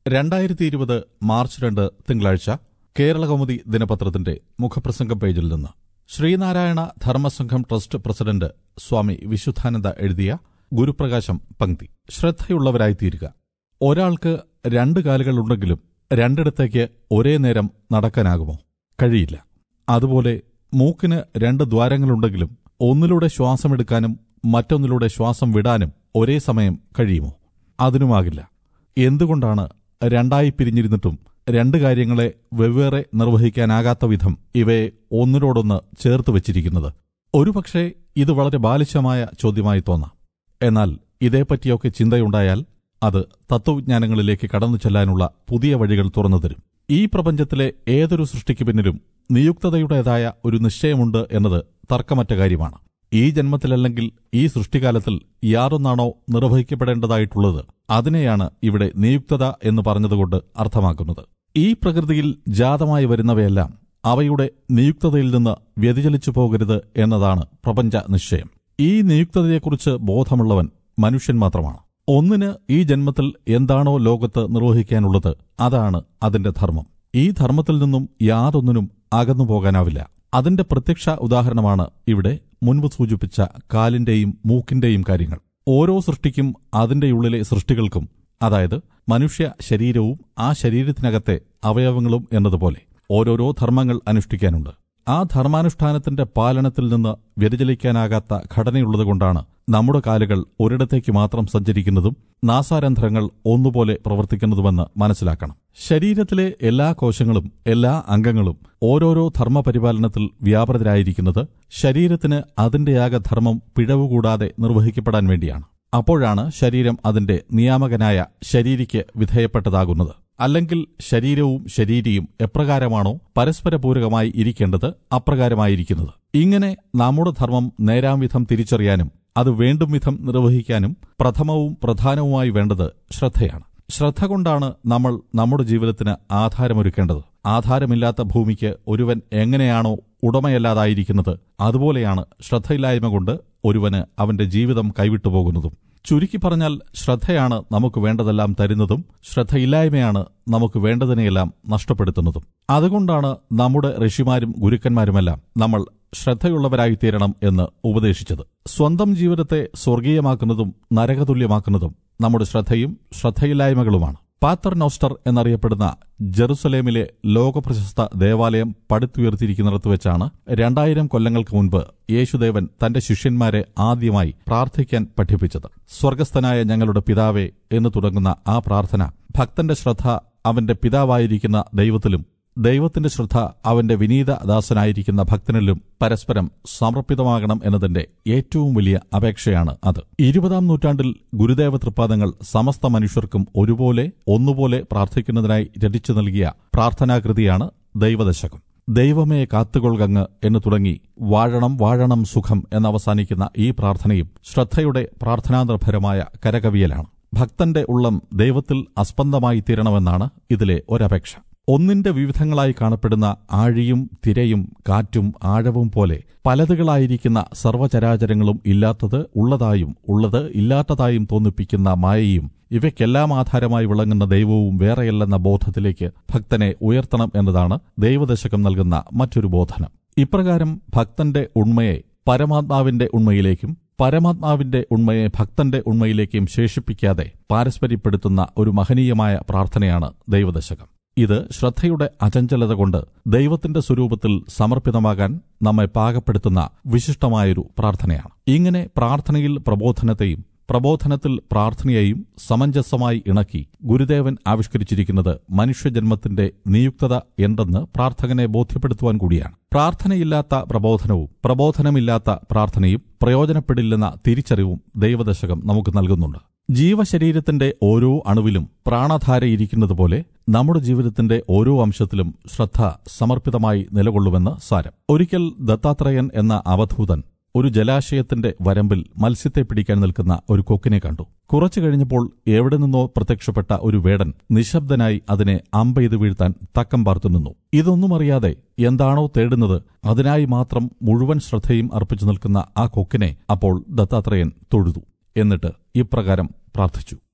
രണ്ടായിരത്തി ഇരുപത് മാർച്ച് രണ്ട് തിങ്കളാഴ്ച കേരളകൗമുദി ദിനപത്രത്തിന്റെ മുഖപ്രസംഗം പേജിൽ നിന്ന് ശ്രീനാരായണ ധർമ്മസംഘം ട്രസ്റ്റ് പ്രസിഡന്റ് സ്വാമി വിശുദ്ധാനന്ദ എഴുതിയ ഗുരുപ്രകാശം പങ്ക്തി ശ്രദ്ധയുള്ളവരായിത്തീരുക ഒരാൾക്ക് രണ്ട് കാലുകളുണ്ടെങ്കിലും രണ്ടിടത്തേക്ക് ഒരേ നേരം നടക്കാനാകുമോ കഴിയില്ല അതുപോലെ മൂക്കിന് രണ്ട് ദ്വാരങ്ങളുണ്ടെങ്കിലും ഒന്നിലൂടെ ശ്വാസമെടുക്കാനും മറ്റൊന്നിലൂടെ ശ്വാസം വിടാനും ഒരേ സമയം കഴിയുമോ അതിനുമാകില്ല എന്തുകൊണ്ടാണ് രണ്ടായി പിരിഞ്ഞിരുന്നിട്ടും രണ്ട് കാര്യങ്ങളെ വെവ്വേറെ നിർവഹിക്കാനാകാത്ത വിധം ഇവയെ ഒന്നിനോടൊന്ന് ചേർത്ത് വച്ചിരിക്കുന്നത് ഒരുപക്ഷെ ഇത് വളരെ ബാലിശമായ ചോദ്യമായി തോന്നാം എന്നാൽ ഇതേപ്പറ്റിയൊക്കെ ചിന്തയുണ്ടായാൽ അത് തത്വവിജ്ഞാനങ്ങളിലേക്ക് കടന്നു ചെല്ലാനുള്ള പുതിയ വഴികൾ തുറന്നുതരും ഈ പ്രപഞ്ചത്തിലെ ഏതൊരു സൃഷ്ടിക്ക് പിന്നിലും നിയുക്തതയുടേതായ ഒരു നിശ്ചയമുണ്ട് എന്നത് തർക്കമറ്റ കാര്യമാണ് ഈ ജന്മത്തിലല്ലെങ്കിൽ ഈ സൃഷ്ടികാലത്തിൽ യാതൊന്നാണോ നിർവഹിക്കപ്പെടേണ്ടതായിട്ടുള്ളത് അതിനെയാണ് ഇവിടെ നിയുക്തത എന്ന് പറഞ്ഞതുകൊണ്ട് അർത്ഥമാക്കുന്നത് ഈ പ്രകൃതിയിൽ ജാതമായി വരുന്നവയെല്ലാം അവയുടെ നിയുക്തതയിൽ നിന്ന് വ്യതിചലിച്ചു പോകരുത് എന്നതാണ് പ്രപഞ്ച നിശ്ചയം ഈ നിയുക്തതയെക്കുറിച്ച് ബോധമുള്ളവൻ മനുഷ്യൻ മാത്രമാണ് ഒന്നിന് ഈ ജന്മത്തിൽ എന്താണോ ലോകത്ത് നിർവഹിക്കാനുള്ളത് അതാണ് അതിന്റെ ധർമ്മം ഈ ധർമ്മത്തിൽ നിന്നും യാതൊന്നിനും അകന്നു പോകാനാവില്ല അതിന്റെ പ്രത്യക്ഷ ഉദാഹരണമാണ് ഇവിടെ മുൻപ് സൂചിപ്പിച്ച കാലിന്റെയും മൂക്കിന്റെയും കാര്യങ്ങൾ ഓരോ സൃഷ്ടിക്കും അതിന്റെ ഉള്ളിലെ സൃഷ്ടികൾക്കും അതായത് മനുഷ്യ ശരീരവും ആ ശരീരത്തിനകത്തെ അവയവങ്ങളും എന്നതുപോലെ ഓരോരോ ധർമ്മങ്ങൾ അനുഷ്ഠിക്കാനുണ്ട് ആ ധർമാനുഷ്ഠാനത്തിന്റെ പാലനത്തിൽ നിന്ന് വ്യതിചലിക്കാനാകാത്ത ഘടനയുള്ളതുകൊണ്ടാണ് നമ്മുടെ കാലുകൾ ഒരിടത്തേക്ക് മാത്രം സഞ്ചരിക്കുന്നതും നാസാരന്ധ്രങ്ങൾ ഒന്നുപോലെ പ്രവർത്തിക്കുന്നതുമെന്ന് മനസ്സിലാക്കണം ശരീരത്തിലെ എല്ലാ കോശങ്ങളും എല്ലാ അംഗങ്ങളും ഓരോരോ ധർമ്മപരിപാലനത്തിൽ വ്യാപൃതരായിരിക്കുന്നത് ശരീരത്തിന് അതിന്റെയാകെ ധർമ്മം പിഴവുകൂടാതെ നിർവഹിക്കപ്പെടാൻ വേണ്ടിയാണ് അപ്പോഴാണ് ശരീരം അതിന്റെ നിയാമകനായ ശരീരിക്ക് വിധേയപ്പെട്ടതാകുന്നത് അല്ലെങ്കിൽ ശരീരവും ശരീരിയും എപ്രകാരമാണോ പരസ്പര പൂരകമായി ഇരിക്കേണ്ടത് അപ്രകാരമായിരിക്കുന്നത് ഇങ്ങനെ നമ്മുടെ ധർമ്മം നേരാംവിധം തിരിച്ചറിയാനും അത് വേണ്ടും വിധം നിർവഹിക്കാനും പ്രഥമവും പ്രധാനവുമായി വേണ്ടത് ശ്രദ്ധയാണ് ശ്രദ്ധ കൊണ്ടാണ് നമ്മൾ നമ്മുടെ ജീവിതത്തിന് ആധാരമൊരുക്കേണ്ടത് ആധാരമില്ലാത്ത ഭൂമിക്ക് ഒരുവൻ എങ്ങനെയാണോ ഉടമയല്ലാതായിരിക്കുന്നത് അതുപോലെയാണ് ശ്രദ്ധയില്ലായ്മ കൊണ്ട് ഒരുവന് അവന്റെ ജീവിതം കൈവിട്ടുപോകുന്നതും ചുരുക്കി പറഞ്ഞാൽ ശ്രദ്ധയാണ് നമുക്ക് വേണ്ടതെല്ലാം തരുന്നതും ശ്രദ്ധയില്ലായ്മയാണ് നമുക്ക് വേണ്ടതിനെയെല്ലാം നഷ്ടപ്പെടുത്തുന്നതും അതുകൊണ്ടാണ് നമ്മുടെ ഋഷിമാരും ഗുരുക്കന്മാരുമെല്ലാം നമ്മൾ ശ്രദ്ധയുള്ളവരായിത്തീരണം എന്ന് ഉപദേശിച്ചത് സ്വന്തം ജീവിതത്തെ സ്വർഗീയമാക്കുന്നതും നരകതുല്യമാക്കുന്നതും നമ്മുടെ ശ്രദ്ധയും ശ്രദ്ധയില്ലായ്മകളുമാണ് പാത്തർ നോസ്റ്റർ എന്നറിയപ്പെടുന്ന ജെറുസലേമിലെ ലോകപ്രശസ്ത ദേവാലയം പടുത്തുയർത്തിയിരിക്കുന്നിടത്ത് വെച്ചാണ് രണ്ടായിരം കൊല്ലങ്ങൾക്ക് മുൻപ് യേശുദേവൻ തന്റെ ശിഷ്യന്മാരെ ആദ്യമായി പ്രാർത്ഥിക്കാൻ പഠിപ്പിച്ചത് സ്വർഗസ്ഥനായ ഞങ്ങളുടെ പിതാവേ എന്ന് തുടങ്ങുന്ന ആ പ്രാർത്ഥന ഭക്തന്റെ ശ്രദ്ധ അവന്റെ പിതാവായിരിക്കുന്ന ദൈവത്തിലും ദൈവത്തിന്റെ ശ്രദ്ധ അവന്റെ വിനീത ദാസനായിരിക്കുന്ന ഭക്തനിലും പരസ്പരം സമർപ്പിതമാകണം എന്നതിന്റെ ഏറ്റവും വലിയ അപേക്ഷയാണ് അത് ഇരുപതാം നൂറ്റാണ്ടിൽ ഗുരുദേവ തൃപ്പാദങ്ങൾ സമസ്ത മനുഷ്യർക്കും ഒരുപോലെ ഒന്നുപോലെ പ്രാർത്ഥിക്കുന്നതിനായി രചിച്ചു നൽകിയ പ്രാർത്ഥനാകൃതിയാണ് ദൈവദശകം ദൈവമേ കാത്തുകൊൾകങ്ങ് എന്ന് തുടങ്ങി വാഴണം വാഴണം സുഖം എന്നവസാനിക്കുന്ന ഈ പ്രാർത്ഥനയും ശ്രദ്ധയുടെ പ്രാർത്ഥനാനിർഭരമായ കരകവിയലാണ് ഭക്തന്റെ ഉള്ളം ദൈവത്തിൽ അസ്പന്ദമായി തീരണമെന്നാണ് ഇതിലെ ഒരപേക്ഷ ഒന്നിന്റെ വിവിധങ്ങളായി കാണപ്പെടുന്ന ആഴിയും തിരയും കാറ്റും ആഴവും പോലെ പലതുകളായിരിക്കുന്ന സർവചരാചരങ്ങളും ഇല്ലാത്തത് ഉള്ളതായും ഉള്ളത് ഇല്ലാത്തതായും തോന്നിപ്പിക്കുന്ന മായയും ഇവയ്ക്കെല്ലാം ആധാരമായി വിളങ്ങുന്ന ദൈവവും വേറെയല്ലെന്ന ബോധത്തിലേക്ക് ഭക്തനെ ഉയർത്തണം എന്നതാണ് ദൈവദശകം നൽകുന്ന മറ്റൊരു ബോധനം ഇപ്രകാരം ഭക്തന്റെ ഉണ്മയെ പരമാത്മാവിന്റെ ഉണ്മയിലേക്കും പരമാത്മാവിന്റെ ഉണ്മയെ ഭക്തന്റെ ഉണ്മയിലേക്കും ശേഷിപ്പിക്കാതെ പാരസ്പര്യപ്പെടുത്തുന്ന ഒരു മഹനീയമായ പ്രാർത്ഥനയാണ് ദൈവദശകം ഇത് ശ്രദ്ധയുടെ അചഞ്ചലത കൊണ്ട് ദൈവത്തിന്റെ സ്വരൂപത്തിൽ സമർപ്പിതമാകാൻ നമ്മെ പാകപ്പെടുത്തുന്ന വിശിഷ്ടമായൊരു പ്രാർത്ഥനയാണ് ഇങ്ങനെ പ്രാർത്ഥനയിൽ പ്രബോധനത്തെയും പ്രബോധനത്തിൽ പ്രാർത്ഥനയെയും സമഞ്ജസമായി ഇണക്കി ഗുരുദേവൻ ആവിഷ്കരിച്ചിരിക്കുന്നത് മനുഷ്യജന്മത്തിന്റെ നിയുക്തത എന്തെന്ന് പ്രാർത്ഥകനെ ബോധ്യപ്പെടുത്തുവാൻ കൂടിയാണ് പ്രാർത്ഥനയില്ലാത്ത പ്രബോധനവും പ്രബോധനമില്ലാത്ത പ്രാർത്ഥനയും പ്രയോജനപ്പെടില്ലെന്ന തിരിച്ചറിവും ദൈവദശകം നമുക്ക് നൽകുന്നുണ്ട് ജീവശരീരത്തിന്റെ ഓരോ അണുവിലും പ്രാണധാരയിരിക്കുന്നതുപോലെ നമ്മുടെ ജീവിതത്തിന്റെ ഓരോ അംശത്തിലും ശ്രദ്ധ സമർപ്പിതമായി നിലകൊള്ളുമെന്ന് സാരം ഒരിക്കൽ ദത്താത്രേയൻ എന്ന അവധൂതൻ ഒരു ജലാശയത്തിന്റെ വരമ്പിൽ മത്സ്യത്തെ പിടിക്കാൻ നിൽക്കുന്ന ഒരു കൊക്കിനെ കണ്ടു കുറച്ചു കഴിഞ്ഞപ്പോൾ എവിടെ നിന്നോ പ്രത്യക്ഷപ്പെട്ട ഒരു വേടൻ നിശബ്ദനായി അതിനെ അമ്പെയ്ത് വീഴ്ത്താൻ തക്കം പാർത്തു നിന്നു ഇതൊന്നും അറിയാതെ എന്താണോ തേടുന്നത് അതിനായി മാത്രം മുഴുവൻ ശ്രദ്ധയും അർപ്പിച്ചു നിൽക്കുന്ന ആ കൊക്കിനെ അപ്പോൾ ദത്താത്രേയൻ തൊഴുതു എന്നിട്ട് ഇപ്രകാരം പ്രാർത്ഥിച്ചു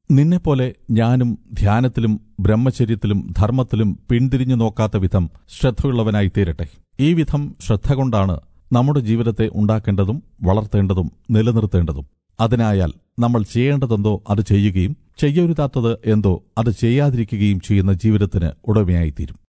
നിന്നെപ്പോലെ ഞാനും ധ്യാനത്തിലും ബ്രഹ്മചര്യത്തിലും ധർമ്മത്തിലും പിന്തിരിഞ്ഞു നോക്കാത്ത വിധം ശ്രദ്ധയുള്ളവനായി തീരട്ടെ ഈ വിധം ശ്രദ്ധ കൊണ്ടാണ് നമ്മുടെ ജീവിതത്തെ ഉണ്ടാക്കേണ്ടതും വളർത്തേണ്ടതും നിലനിർത്തേണ്ടതും അതിനായാൽ നമ്മൾ ചെയ്യേണ്ടതെന്തോ അത് ചെയ്യുകയും ചെയ്യരുതാത്തത് എന്തോ അത് ചെയ്യാതിരിക്കുകയും ചെയ്യുന്ന ജീവിതത്തിന് ഉടമയായിത്തീരും